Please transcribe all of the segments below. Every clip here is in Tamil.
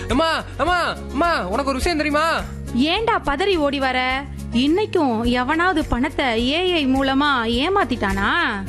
அம்மா அம்மா அம்மா உனக்கு ஒரு விஷயம் தெரியுமா ஏன்டா பதறி ஓடி வர இன்னைக்கும் எவனாவது பணத்தை ஏஐ மூலமா ஏமாத்திட்டானா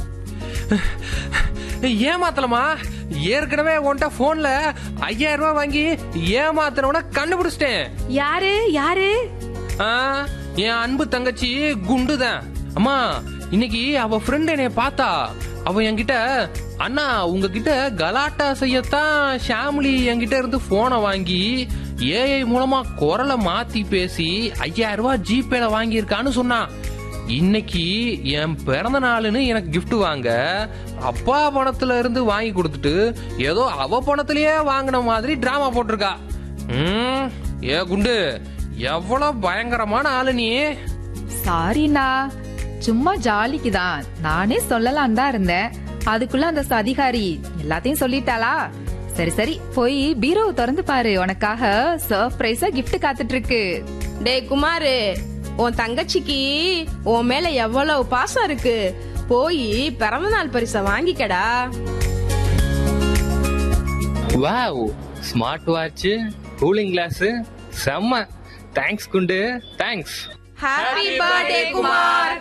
ஏமாத்தலமா ஏற்கனவே உன்கிட்ட போன்ல ஐயாயிரம் ரூபாய் வாங்கி ஏமாத்துறவன கண்டுபிடிச்சிட்டேன் யாரு யாரு ஆ, என் அன்பு தங்கச்சி குண்டுதான் அம்மா இன்னைக்கு அவ ஃப்ரெண்ட் என்னைய பார்த்தா அவ என்கிட்ட அண்ணா உங்ககிட்ட கலாட்டா செய்யத்தான் ஷாம்லி என்கிட்ட இருந்து போனை வாங்கி ஏஐ மூலமா குரலை மாத்தி பேசி ஐயாயிரம் ரூபாய் ஜிபேல வாங்கியிருக்கான்னு சொன்னான் இன்னைக்கு என் பிறந்த நாளுன்னு எனக்கு gift வாங்க அப்பா பணத்துல இருந்து வாங்கி கொடுத்துட்டு ஏதோ அவ பணத்திலேயே வாங்கின மாதிரி டிராமா போட்டிருக்கா ம், ஏ குண்டு எவ்வளவு பயங்கரமான ஆளு நீ சாரிண்ணா சும்மா ஜாலிக்கு தான் நானே சொல்லலாம் தான் இருந்தேன் அதுக்குள்ள அந்த அதிகாரி எல்லாத்தையும் சொல்லிட்டாளா சரி சரி போய் பீரோவை திறந்து பாரு உனக்காக சர்ப்ரைஸா gift காத்துட்டு இருக்கு டேய் குமாரு உன் தங்கச்சிக்கு உன் மேல எவ்வளவு பாசம் இருக்கு போய் பிறந்த நாள் பரிசை வாங்கிக்கடா wow smart watch cooling glass செம்ம தேங்க்ஸ் குண்டு தேங்க்ஸ் ஹாப்பி பர்த்டே குமார்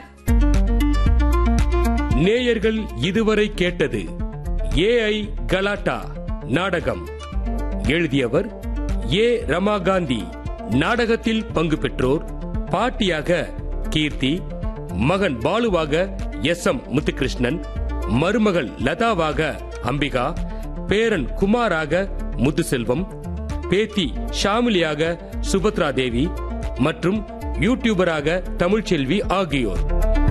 நேயர்கள் இதுவரை கேட்டது ஏஐ கலாட்டா நாடகம் எழுதியவர் ஏ ரமாகாந்தி நாடகத்தில் பங்கு பெற்றோர் பாட்டியாக கீர்த்தி மகன் பாலுவாக எஸ் எம் முத்துகிருஷ்ணன் மருமகள் லதாவாக அம்பிகா பேரன் குமாராக முத்துசெல்வம் பேத்தி ஷாமிலியாக சுபத்ரா தேவி மற்றும் யூடியூபராக தமிழ்ச்செல்வி ஆகியோர்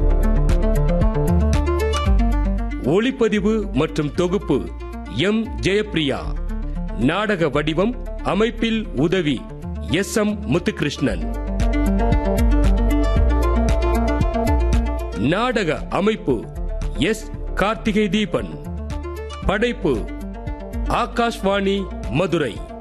ஒளிப்பதிவு மற்றும் தொகுப்பு எம் ஜெயப்பிரியா நாடக வடிவம் அமைப்பில் உதவி எஸ் எம் முத்துகிருஷ்ணன் நாடக அமைப்பு எஸ் கார்த்திகை தீபன் படைப்பு ஆகாஷ்வாணி மதுரை